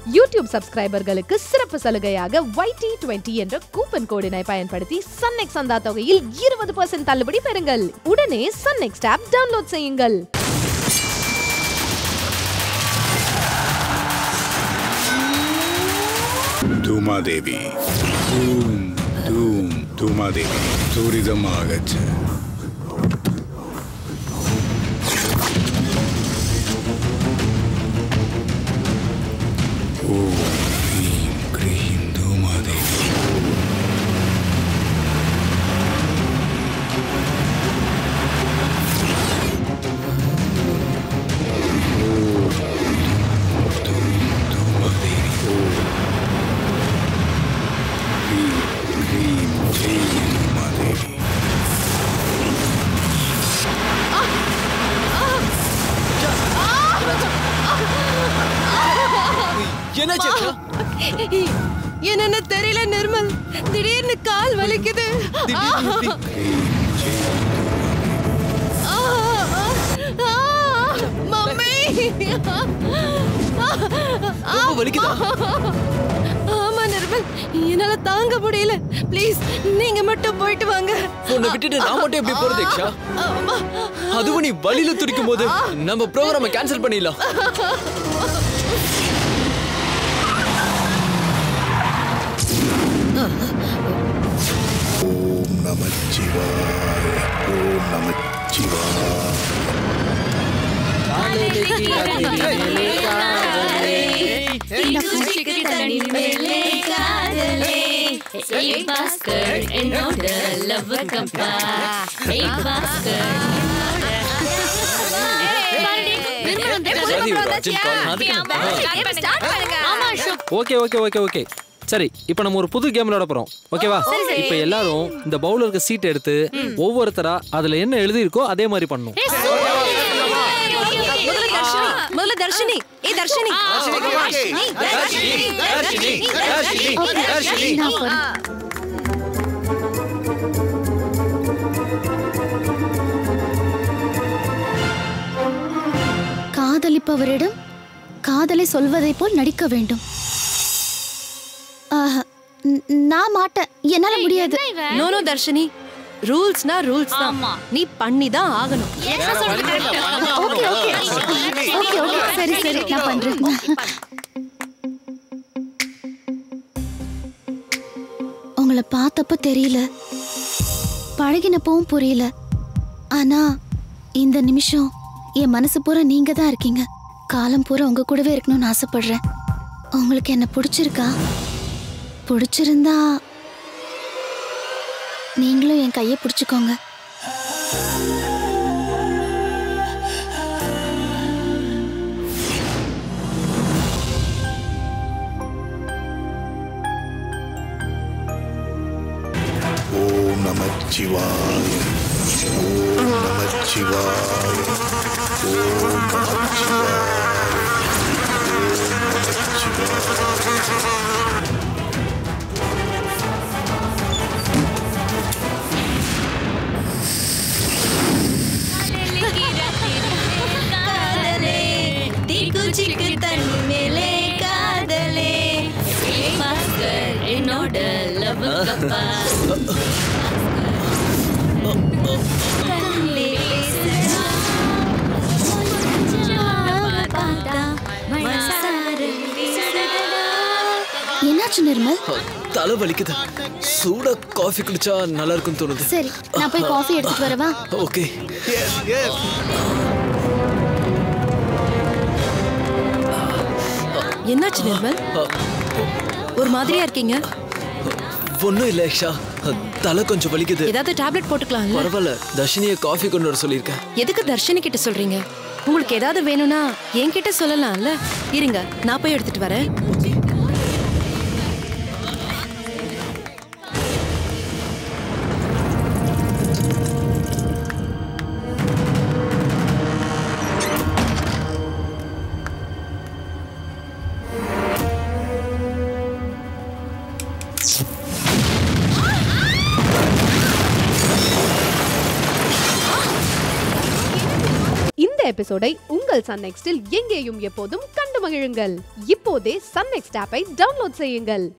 YouTube சப்ஸ்கிரைபர்களுக்கு சிறப்பு சலுகையாக YT20 twenty என்ற கூப்பன் கோடினை பயன்படுத்தி சன்நெக்ஸ் சந்தா தொகையில் இருபது பர்சன்ட் தள்ளுபடி பெறுங்கள் உடனே சன்நெக்ஸ்ட் ஆப் டவுன்லோட் செய்யுங்கள் ധൂമാദേവി ധൂം ധൂം ധൂമാദേവി ദുരിതമാകച്ച് ഓം ഹ്രീം ക്രീം ധൂമാദേവി ക്രീം ജയ് ധൂമാദേവി என்னாச்சு அக்ஷா? என்னன்னு தெரியல நிர்மல் திடீர்னு கால் வலிக்குது திடீர்னு எப்படி? ஆ, ஆ, ஆ, மம்மி ரொம்ப வலிக்குதா ஆமா நிர்மல் என்னால தாங்க முடியல ப்ளீஸ் நீங்க மட்டும் போயிட்டு வாங்க உன்னை விட்டுட்டு நான் மட்டும் எப்படி போறது அக்ஷா ஆமா. அதுவும் நீ வழியில துடிக்கும் போது நம்ம ப்ரோக்ராம கேன்சல் பண்ணிடலாம் ഓം നമഃശിവായ ഓം നമഃശിവായ பாஸ்கர் என்னோட லவ் கம்பா சரி ஒரு அர்ஜென்ட் கால் அதுக்கு ஓகே ஓகே ஓகே ஓகே சரி இப்போ நம்ம ஒரு புது கேம் விளையாட போறோம் ஓகேவா இப்போ எல்லாரும் இந்த பவுலருக்கு சீட் எடுத்து ஒவ்வொருத்தரா அதுல என்ன எழுதி இருக்கோ அதே மாதிரி பண்ணணும் முதல்ல தர்ஷினி முதல்ல தர்ஷினி ஏ தர்ஷினி காதலிப்பவரிடம் காதலை சொல்வதைப் போல் நடிக்க வேண்டும் ஆஹா, ந- நான் மாட்டேன் என்னால முடியாது நோ நோ தர்ஷினி ரூல்ஸ்னா ரூல்ஸ் தான் நீ பண்ணி தான் ஆகணும் ஓகே ஓகே ஓகே ஓகே சரி சரி நான் பண்றேன் உங்களை பார்த்தப்ப தெரியல பழகினப்பவும் புரியல ஆனா இந்த நிமிஷம் என் மனசு பூரா நீங்க தான் இருக்கீங்க காலம் பூரா உங்க கூடவே இருக்கணும்னு ஆசைப்படுறேன் உங்களுக்கு என்ன பிடிச்சிருக்கா பிடிச்சிருந்தா நீங்களும் என் கையை பிடிச்சுக்கோங்க ഓം നമഃശിവായ ഓം നമഃശിവായ ഓം നമഃശിവായ ഓം നമഃശിവായ என்னோட லவ் கம்பா என்னாச்சு நிர்மல் தலை வலிக்குது சூடா காஃபி குடிச்சா நல்லா இருக்கும்னு தோணுது சரி நான் போய் காஃபி எடுத்துட்டு வரவா ஓகே என்னாச்சு நிர்மல் ஒரு மாதிரியா இருக்கீங்க ஒன்றும் இல்லை அக்ஷா தலை கொஞ்சம் வலிக்குது ஏதாவது டேப்லெட் போட்டுக்கலாம்ல பரவாயில்ல தர்ஷினியை காஃபி கொண்டு வர சொல்லியிருக்கேன் எதுக்கு தர்ஷினி கிட்ட சொல்றீங்க உங்களுக்கு ஏதாவது வேணும்னா என்கிட்ட சொல்லலாம்ல இருங்க நான் போய் எடுத்துட்டு வரேன் இந்த எபிசோடை உங்கள் சன் நெக்ஸ்டில் எங்கேயும் எப்போதும் கண்டு மகிழுங்கள் இப்போதே சன் நெக்ஸ்ட் ஆப்பை டவுன்லோட் செய்யுங்கள்